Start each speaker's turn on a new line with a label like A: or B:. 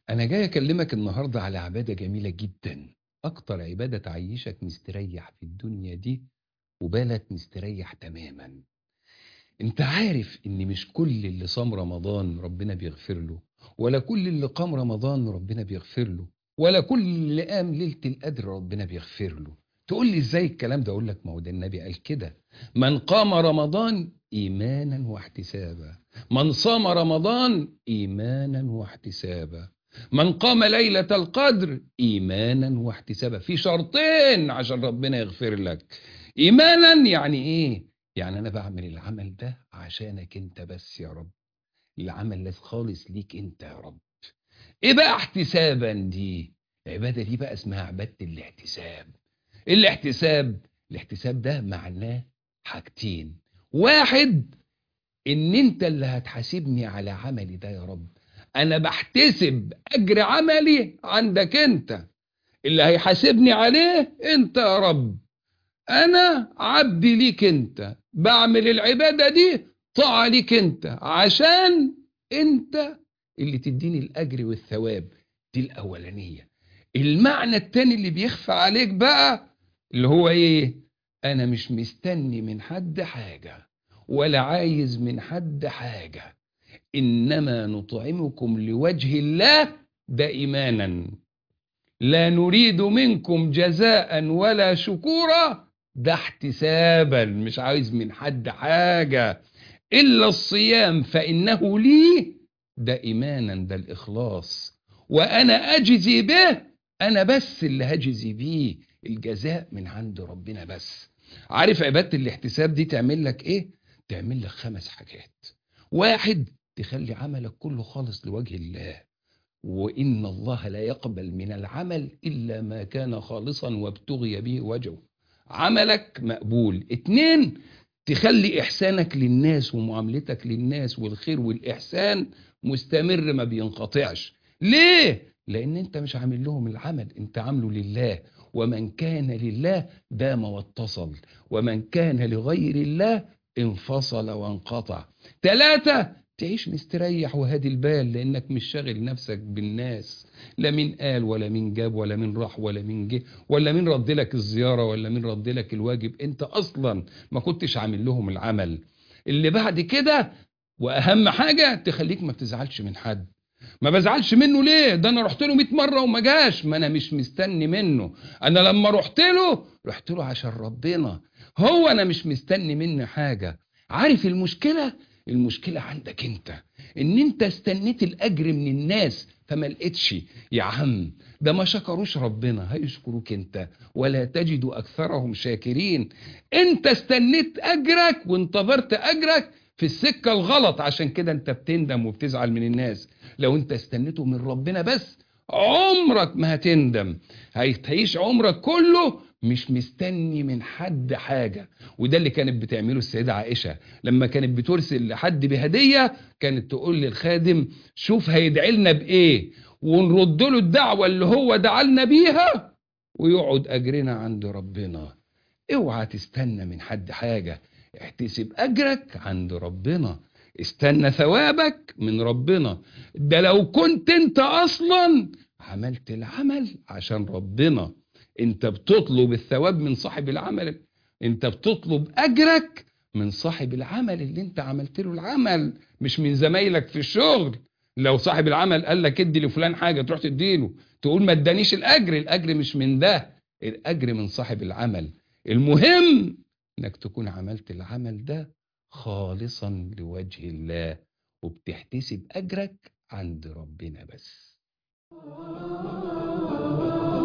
A: أنا جاي أكلمك النهاردة على عبادة جميلة جدا أكتر عبادة تعيشك مستريح في الدنيا دي وبالك مستريح تماما أنت عارف إن مش كل اللي صام رمضان ربنا بيغفر له ولا كل اللي قام رمضان ربنا بيغفر له ولا كل اللي قام ليلة القدر ربنا بيغفر له تقول لي ازاي الكلام ده اقول لك ما هو ده النبي قال كده من قام رمضان ايمانا واحتسابا من صام رمضان ايمانا واحتسابا من قام ليلة القدر ايمانا واحتسابا في شرطين عشان ربنا يغفر لك ايمانا يعني ايه يعني انا بعمل العمل ده عشانك انت بس يا رب العمل ده خالص ليك انت يا رب ايه بقى احتسابا دي العبادة دي بقى اسمها عبادة الاحتساب الاحتساب الاحتساب ده معناه حاجتين واحد ان انت اللي هتحاسبني على عملي ده يا رب انا بحتسب اجر عملي عندك انت اللي هيحاسبني عليه انت يا رب انا عبدي ليك انت بعمل العبادة دي طاعة ليك انت عشان انت اللي تديني الاجر والثواب دي الاولانية المعنى التاني اللي بيخفى عليك بقى اللي هو ايه انا مش مستني من حد حاجة ولا عايز من حد حاجة انما نطعمكم لوجه الله ده ايمانا لا نريد منكم جزاء ولا شكورا ده احتسابا مش عايز من حد حاجة الا الصيام فانه لي ده ايمانا ده الاخلاص وانا اجزي به انا بس اللي هجزي بيه الجزاء من عند ربنا بس عارف عبادة الاحتساب دي تعمل لك ايه تعمل لك خمس حاجات واحد تخلي عملك كله خالص لوجه الله وإن الله لا يقبل من العمل إلا ما كان خالصا وابتغي به وجهه عملك مقبول اتنين تخلي إحسانك للناس ومعاملتك للناس والخير والإحسان مستمر ما بينقطعش ليه؟ لأن أنت مش عامل لهم العمل أنت عامله لله ومن كان لله دام واتصل ومن كان لغير الله انفصل وانقطع ثلاثة تعيش مستريح وهادي البال لانك مش شاغل نفسك بالناس لا مين قال ولا مين جاب ولا مين راح ولا مين جه ولا مين رد لك الزيارة ولا مين رد لك الواجب انت اصلا ما كنتش عامل لهم العمل اللي بعد كده واهم حاجة تخليك ما بتزعلش من حد ما بزعلش منه ليه ده انا رحت له 100 مره وما جاش ما انا مش مستني منه انا لما رحت له رحت له عشان ربنا هو انا مش مستني منه حاجه عارف المشكله المشكله عندك انت ان انت استنيت الاجر من الناس فما لقيتش يا عم ده ما شكروش ربنا هيشكروك انت ولا تجد اكثرهم شاكرين انت استنيت اجرك وانتظرت اجرك في السكه الغلط عشان كده انت بتندم وبتزعل من الناس لو انت استنيته من ربنا بس عمرك ما هتندم هتعيش عمرك كله مش مستني من حد حاجة وده اللي كانت بتعمله السيدة عائشة لما كانت بترسل لحد بهدية كانت تقول للخادم شوف هيدعي لنا بإيه ونرد له الدعوة اللي هو دعالنا بيها ويقعد أجرنا عند ربنا اوعى تستنى من حد حاجة احتسب أجرك عند ربنا استنى ثوابك من ربنا ده لو كنت انت اصلا عملت العمل عشان ربنا انت بتطلب الثواب من صاحب العمل انت بتطلب اجرك من صاحب العمل اللي انت عملت له العمل مش من زمايلك في الشغل لو صاحب العمل قال لك ادي لفلان حاجه تروح تديله تقول ما ادانيش الاجر الاجر مش من ده الاجر من صاحب العمل المهم انك تكون عملت العمل ده خالصا لوجه الله وبتحتسب أجرك عند ربنا بس